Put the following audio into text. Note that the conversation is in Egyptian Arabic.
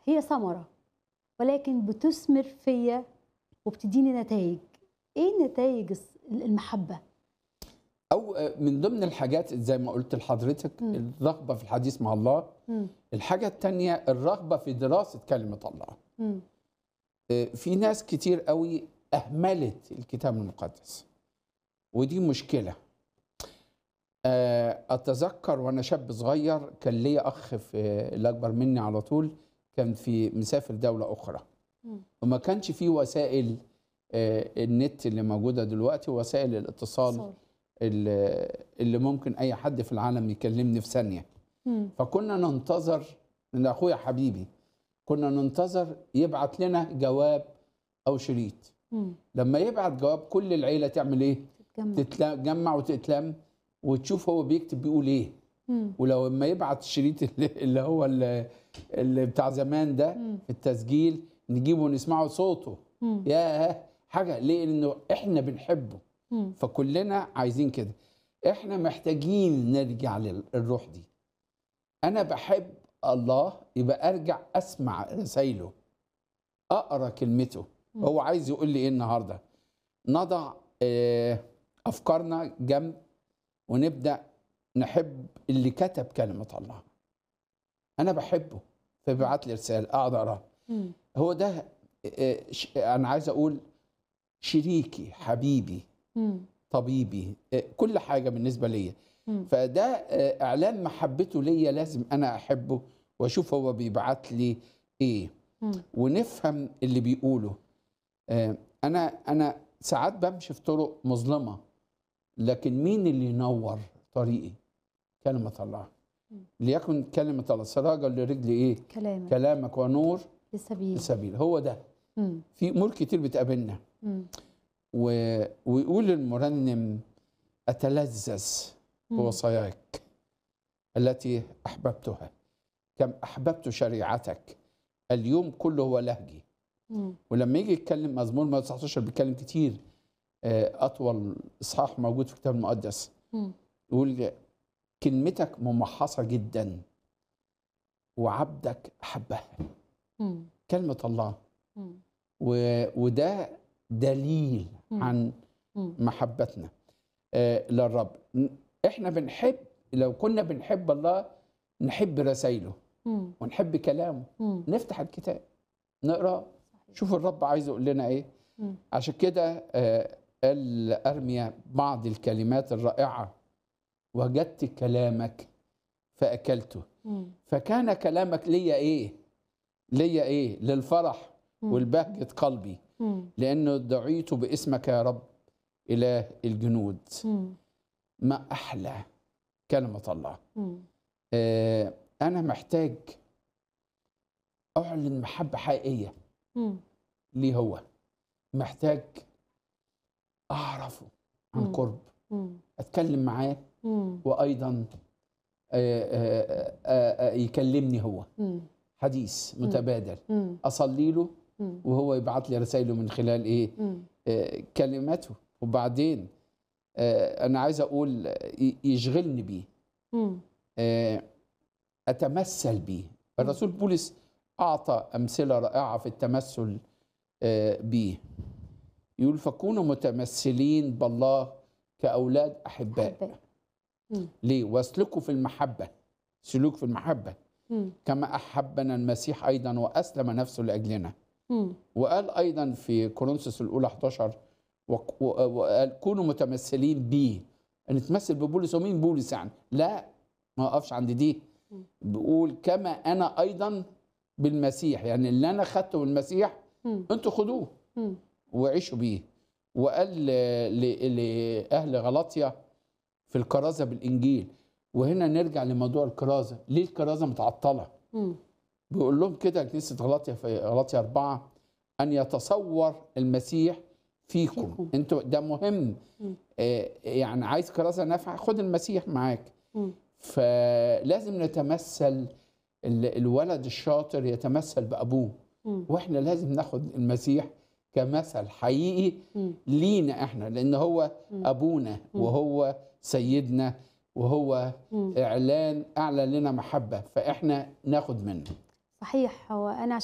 هي ثمرة ولكن بتثمر فيا وبتديني نتائج ايه نتائج الس- المحبة او آه، من ضمن الحاجات زي ما قلت لحضرتك مم. الرغبه في الحديث مع الله مم. الحاجه الثانيه الرغبه في دراسه كلمه الله مم. آه، في ناس كتير قوي اهملت الكتاب المقدس ودي مشكله آه، اتذكر وانا شاب صغير كان ليا اخ في اللي اكبر مني على طول كان في مسافر دوله اخرى مم. وما كانش فيه وسائل آه، النت اللي موجوده دلوقتي وسائل الاتصال صار. اللي اللي ممكن اي حد في العالم يكلمني في ثانيه مم. فكنا ننتظر من اخويا حبيبي كنا ننتظر يبعت لنا جواب او شريط مم. لما يبعت جواب كل العيله تعمل ايه تتجمع تتجمع وتتلم وتشوف هو بيكتب بيقول ايه مم. ولو لما يبعت الشريط اللي, اللي هو اللي, اللي بتاع زمان ده مم. في التسجيل نجيبه ونسمعه صوته مم. ياه حاجه ليه لانه احنا بنحبه مم. فكلنا عايزين كده احنا محتاجين نرجع للروح دي انا بحب الله يبقى ارجع اسمع رسايله اقرا كلمته مم. هو عايز يقول لي ايه النهارده نضع آه، افكارنا جنب ونبدا نحب اللي كتب كلمه الله انا بحبه فبيبعت لي رساله اقعد اقراها مم. هو ده آه، ش- انا عايز اقول شريكي حبيبي مم. طبيبي آه، كل حاجه بالنسبه ليا مم. فده آه، اعلان محبته ليا لازم انا احبه واشوف هو بيبعت لي ايه مم. ونفهم اللي بيقوله آه، انا انا ساعات بمشي في طرق مظلمه لكن مين اللي ينور طريقي كلمه الله مم. ليكن كلمه الله سراجا لرجلي ايه كلامك كلامك ونور للسبيل السبيل هو ده مم. في امور كتير بتقابلنا مم. و... ويقول المرنم اتلذذ مم. بوصاياك التي احببتها كم احببت شريعتك اليوم كله هو لهجي مم. ولما يجي يتكلم مزمور 119 بيتكلم كتير آه، اطول اصحاح موجود في الكتاب المقدس مم. يقول كلمتك ممحصه جدا وعبدك احبها مم. كلمه الله مم. و... وده دليل مم. عن مم. محبتنا آه، للرب ن- احنا بنحب لو كنا بنحب الله نحب رسائله مم. ونحب كلامه مم. نفتح الكتاب نقرا شوف الرب عايز يقول لنا ايه مم. عشان كده آه، قال ارميا بعض الكلمات الرائعه وجدت كلامك فاكلته مم. فكان كلامك ليا ايه ليا ايه للفرح مم. والبهجه قلبي مم. لانه دعيت باسمك يا رب اله الجنود مم. ما احلى كلمه الله مم. آه، انا محتاج اعلن محبه حقيقيه مم. ليه هو محتاج اعرفه عن مم. قرب مم. اتكلم معاه مم. وايضا آه، آه، آه، آه، يكلمني هو مم. حديث متبادل مم. اصلي له مم. وهو يبعت لي رسائله من خلال ايه مم. آه، كلماته وبعدين آه، انا عايز اقول آه، ي- يشغلني بيه مم. آه، اتمثل بيه الرسول بولس اعطى امثله رائعه في التمثل آه، بيه يقول فكونوا متمثلين بالله كاولاد احباء أحباء. مم. ليه واسلكوا في المحبه سلوك في المحبه مم. كما احبنا المسيح ايضا واسلم نفسه لاجلنا مم. وقال ايضا في كورنثوس الاولى 11 وق- و- وقال كونوا متمثلين بيه نتمثل ببولس ومين بولس يعني لا ما اقفش عند دي مم. بيقول كما انا ايضا بالمسيح يعني اللي انا خدته من المسيح مم. انتوا خدوه مم. وعيشوا بيه وقال ل- ل- لاهل غلطيا في الكرازه بالانجيل وهنا نرجع لموضوع الكرازه ليه الكرازه متعطله مم. بيقول لهم كده كنيسة غلاطيا في غلاطيا أربعة أن يتصور المسيح فيكم, فيكم. انتوا ده مهم مم. آه، يعني عايز كراسة نافعة خد المسيح معاك مم. فلازم نتمثل ال- الولد الشاطر يتمثل بأبوه مم. واحنا لازم ناخد المسيح كمثل حقيقي مم. لينا احنا لان هو مم. ابونا وهو سيدنا وهو مم. اعلان اعلن لنا محبه فاحنا ناخد منه صحيح هو انا